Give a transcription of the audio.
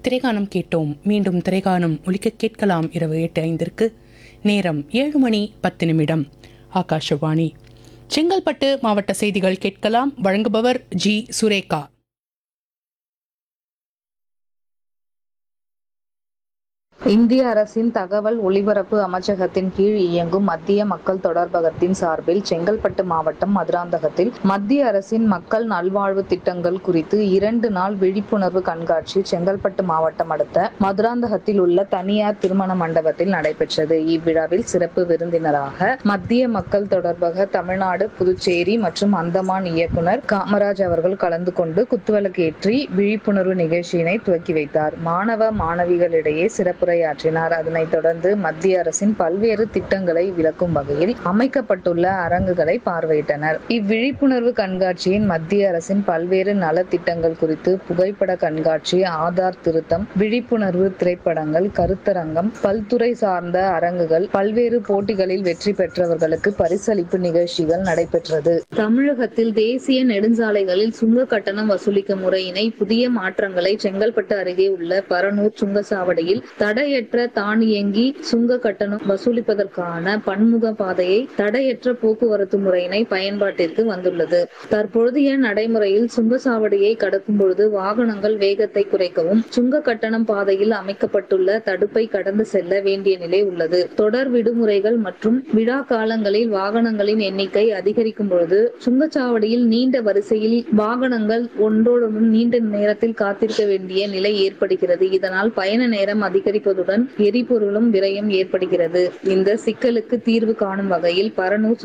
திரைகானம் கேட்டோம் மீண்டும் திரைகானம் ஒலிக்க கேட்கலாம் இரவு எட்டு ஐந்திற்கு நேரம் ஏழு மணி பத்து நிமிடம் ஆகாஷவாணி செங்கல்பட்டு மாவட்ட செய்திகள் கேட்கலாம் வழங்குபவர் ஜி சுரேகா இந்திய அரசின் தகவல் ஒலிபரப்பு அமைச்சகத்தின் கீழ் இயங்கும் மத்திய மக்கள் தொடர்பகத்தின் சார்பில் செங்கல்பட்டு மாவட்டம் மதுராந்தகத்தில் மத்திய அரசின் மக்கள் நல்வாழ்வு திட்டங்கள் குறித்து இரண்டு நாள் விழிப்புணர்வு கண்காட்சி செங்கல்பட்டு மாவட்டம் அடுத்த மதுராந்தகத்தில் உள்ள தனியார் திருமண மண்டபத்தில் நடைபெற்றது இவ்விழாவில் சிறப்பு விருந்தினராக மத்திய மக்கள் தொடர்பக தமிழ்நாடு புதுச்சேரி மற்றும் அந்தமான் இயக்குனர் காமராஜ் அவர்கள் கலந்து கொண்டு குத்துவிளக்கு ஏற்றி விழிப்புணர்வு நிகழ்ச்சியினை துவக்கி வைத்தார் மாணவ மாணவிகளிடையே சிறப்புரையாற்றினார் அதனைத் தொடர்ந்து மத்திய அரசின் பல்வேறு திட்டங்களை விளக்கும் வகையில் அமைக்கப்பட்டுள்ள அரங்குகளை பார்வையிட்டனர் இவ்விழிப்புணர்வு கண்காட்சியின் மத்திய அரசின் பல்வேறு நலத்திட்டங்கள் குறித்து புகைப்பட கண்காட்சி ஆதார் திருத்தம் விழிப்புணர்வு திரைப்படங்கள் கருத்தரங்கம் பல்துறை சார்ந்த அரங்குகள் பல்வேறு போட்டிகளில் வெற்றி பெற்றவர்களுக்கு பரிசளிப்பு நிகழ்ச்சிகள் நடைபெற்றது தமிழகத்தில் தேசிய நெடுஞ்சாலைகளில் சுங்க கட்டணம் வசூலிக்கும் முறையினை புதிய மாற்றங்களை செங்கல்பட்டு அருகே உள்ள பரனூர் சுங்கச்சாவடியில் தடையற்ற தானியங்கி சுங்க கட்டணம் வசூலிப்பதற்கான பன்முக பாதையை தடையற்ற போக்குவரத்து முறையினை பயன்பாட்டிற்கு வந்துள்ளது தற்பொழுதைய நடைமுறையில் சுங்கச்சாவடியை கடக்கும் பொழுது வாகனங்கள் வேகத்தை குறைக்கவும் சுங்க கட்டணம் பாதையில் அமைக்கப்பட்டுள்ள தடுப்பை கடந்து செல்ல வேண்டிய நிலை உள்ளது தொடர் விடுமுறைகள் மற்றும் விழா காலங்களில் வாகனங்களின் எண்ணிக்கை அதிகரிக்கும் பொழுது சுங்கச்சாவடியில் நீண்ட வரிசையில் வாகனங்கள் ஒன்றோடொன்று நீண்ட நேரத்தில் காத்திருக்க வேண்டிய நிலை ஏற்படுகிறது இதனால் பயண நேரம் அதிகரிப்பதுடன் எரிபொருளும் விரயம் ஏற்படுகிறது இந்த சிக்கலுக்கு தீர்வு காணும் வகையில் பரனூர்